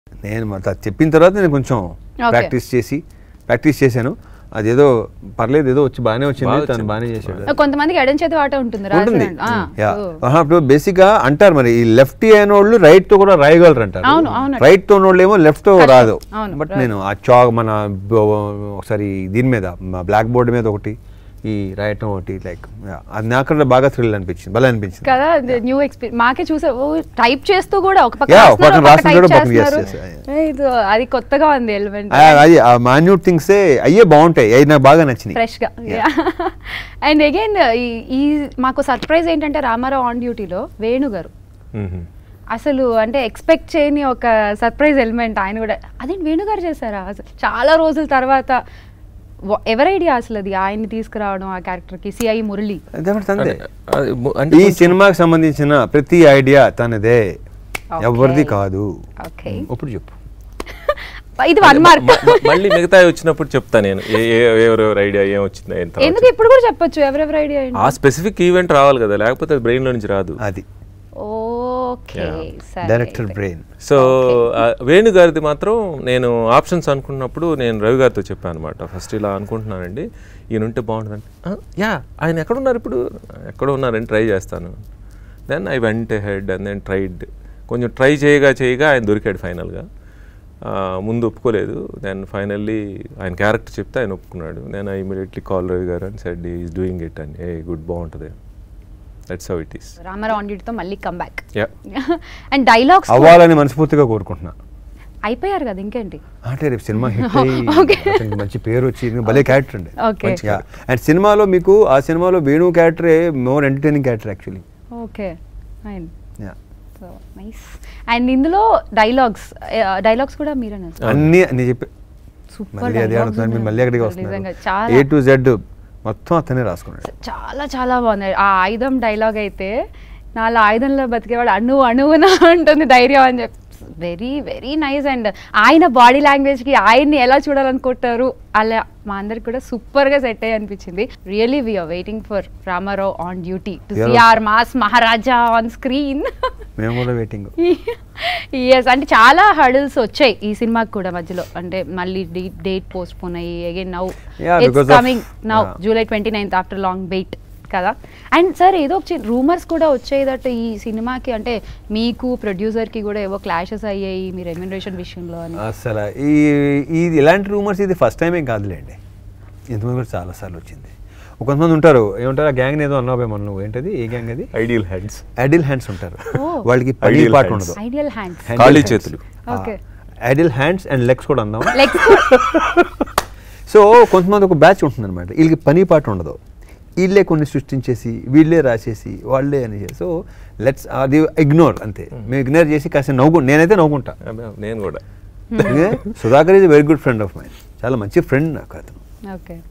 నేను మా త- చెప్పిన తర్వాత నేను కొంచెం Okay. ప్రాక్టీస్ చేసి ప్రాక్టీస్ చేశాను అదేదో పర్లేదు ఏదో వచ్చి బాగానే వచ్చింది బాగా తను వచ్చింది. బాగానే చేశాడు కొంతమందికి ఎడం చేతి వాట ఉంటుంది ఉంటుంది రాసిన ఆ, యా ఓ. ఇప్పుడు బేసిక్ గా అంటారు మరి ఈ లెఫ్ట్ అయిన వాళ్ళు రైట్ తో కూడా రాయగలరు అంటారు అవును, అవును. రైట్ తో ఉన్నోళ్ళు ఏమో లెఫ్ట్ తో కష్టం. రాదు అవును, బట్ right. నేను ఆ చాక్ మన బ- ఒకసారి దీని మీద బ్లాక్ బోర్డ్ మీద ఒకటి ఈ రాయటం ఒకటి లైక్ అది నాకు బాగా థ్రిల్ అనిపించింది భలే అనిపించింది కదా న్యూ ఎక్స్పీరియన్స్ మాకే చూసే టైప్ చేస్తూ కూడా ఒక పక్క Yeah, ఒక రాస్తున్నారు, పక్కన ఒక పక్క రాస్తున్నారు, type ఒక పక్కన yes, చేస్తున్నారు. yes, ఏ, ఇది అది కొత్తగా ఉంది ఎలిమెంట్ ఆ, అది ఆ మాన్యూట్ థింగ్స్ అయ్యే బాగుంటాయి అవి నాకు బాగా నచ్చినాయి ఫ్రెష్ గా అండ్ అగైన్ ఈ మాకు సర్ప్రైజ్ ఏంటంటే రామారావు ఆన్ డ్యూటీలో వేణు గారు మ్మ్. అసలు అంటే ఎక్స్పెక్ట్ చేయని ఒక సర్ప్రైజ్ ఎలిమెంట్ ఆయన కూడా అదేంటి వేణు గారు చేశారా అసలు చాలా రోజుల తర్వాత వ- ఎవరి ఐడియా అసలు అది ఆయన్ని తీసుకురావడం ఆ క్యారెక్టర్ కి సిఐ మురళి అదే మరి తందే. అది ము- అంటే ఈ కొంచెం- సినిమాకి సంబంధించిన ప్రతి ఐడియా తనదే Okay. ఎవరిది కాదు ఓకే ఇప్పుడు చెప్పు ఇది వన్ మార్క్ మ- మ- మళ్ళీ మిగతా వచ్చినప్పుడు చెప్తా నేను ఏ ఏ- ఎవరెవరు ఐడియా ఏం వచ్చింది ఏం తర్వాత. ఎందుకు ఇప్పుడు కూడా చెప్పొచ్చు ఎవరెవరి ఐడియా ఆ స్పెసిఫిక్ ఈవెంట్ రావాలి కదా లేకపోతే అది బ్రెయిన్ లో నుంచి రాదు అది ఓకే సరే డైరెక్టర్ బ్రెయిన్ సో ఆ, వేణు గారిది మాత్రం నేను ఆప్షన్స్ అనుకున్నప్పుడు నేను రవి గారితో చెప్పాను అనమాట ఫస్ట్ ఇలా అనుకుంటున్నానండి ఈయన ఉంటే బాగుంటుందండి "ఆ, యా ఆయన ఎక్కడ ఉన్నారు ఇప్పుడు ఎక్కడ ఉన్నారని ట్రై చేస్తాను then I went ahead and then tried కొంచెం ట్రై చేయగా చేయగా ఆయన దొరికాడు ఫైనల్గా ముందు ఒప్పుకోలేదు దెన్ ఫైనల్లీ ఆయన క్యారెక్టర్ చెప్తే ఆయన ఒప్పుకున్నాడు నేను ఐ ఇమీడియట్లీ కాల్ రవి గారు అని సెడ్ ఈస్ డూయింగ్ ఇట్ అని ఏ గుడ్ బాగుంటుంది that's how it is Rama Rao on తో మళ్ళీ కమ్బ్యాక్ యా అండ్ డైలాగ్స్ అవ్వాలని మనస్ఫూర్తిగా కోరుకుంటున్నా అయిపోయారు కదా ఇంకేంటి అంటే రేపు సినిమా హిట్ అయ్యి Okay. అతనికి మంచి పేరు వచ్చి ఇది భలే క్యారెక్టర్ అండి Okay. అండ్ సినిమాలో మీకు ఆ సినిమాలో వేణు క్యారెక్టరే more entertaining character actually okay fine so nice and ఇందులో డైలాగ్స్ డైలాగ్స్ కూడా మీరేనా అన్ని నేను చెప్పి Super మళ్ళీ అదే dialogues అడుగుతున్నాను మీరు మళ్ళీ అక్కడికి నిజంగా వస్తున్నారు చాలా. ఏ టు జెడ్ మొత్తం అతనే రాసుకున్నాడు చాలా చాలా బాగుంది ఆ ఆయుధం డైలాగ్ అయితే నాలో ఆయుధంలో బతికేవాడు అణు అణువున ఉంటుంది ధైర్యం అని చెప్పి వెరీ వెరీ నైస్ అండ్ ఆయన బాడీ లాంగ్వేజ్కి ఆయన్ని ఎలా చూడాలనుకుంటారు అలా మా అందరికి కూడా సూపర్గా సెట్ అయ్యి అనిపించింది really we are waiting for Rama Rao on duty to Yeah. See our mass Maharaja on screen మేము కూడా వెయిటింగ్ ఎస్ అంటే చాలా హర్డల్స్ వచ్చాయి ఈ సినిమాకి కూడా మధ్యలో అంటే మళ్ళీ డేట్ పోస్ట్ పోన్ అయ్యి again now Yeah, it's because of- coming now yeah. July twenty ninth after long wait కదా అండ్ సార్ ఏదో ఒక రూమర్స్ కూడా వచ్చాయి దట్ ఈ సినిమాకి అంటే మీకు ప్రొడ్యూసర్కి కూడా ఏవో క్లాషెస్ అయ్యాయి మీ రెమ్యునరేషన్ విషయంలో అని అసలు ఈ ఇది ఇలాంటి రూమర్స్ ఇది ఫస్ట్ టైం ఏం కాదులేండి ఇంతమంది కూడా చాలా సార్లు వచ్చింది ఒక కొంతమంది ఉంటారు ఏమంటారు ఆ గ్యాంగ్ ఏదో అన్నావు మనం నువ్వు ఏంటది ఏ గ్యాంగ్ అది ఐడియల్ హెడ్స్ అడిల్ హ్యాండ్స్ ఉంటారు Oh. వాళ్ళకి పని Ideal పాట hands. ఉండదు ఐడియల్ హ్యాండ్స్ Handle ఖాళీ hands. చేతులు. Okay. Idle hands and legs కూడా అందాం లైక్ సో కొంతమంది ఒక బ్యాచ్ ఉంటుంది అనమాట వీళ్ళకి పని పాట ఉండదు వీళ్ళే కొన్ని సృష్టించేసి వీళ్ళే రాసేసి వాళ్ళే అని సో లెట్స్ అది ఇగ్నోర్ అంతే మేము ఇగ్నోర్ చేసి కాస్త నవ్వుకు నేనైతే నవ్వుకుంటా నేను కూడా Sudhakar is very good friend of mine చాలా మంచి ఫ్రెండ్ నాకు అతను ఓకే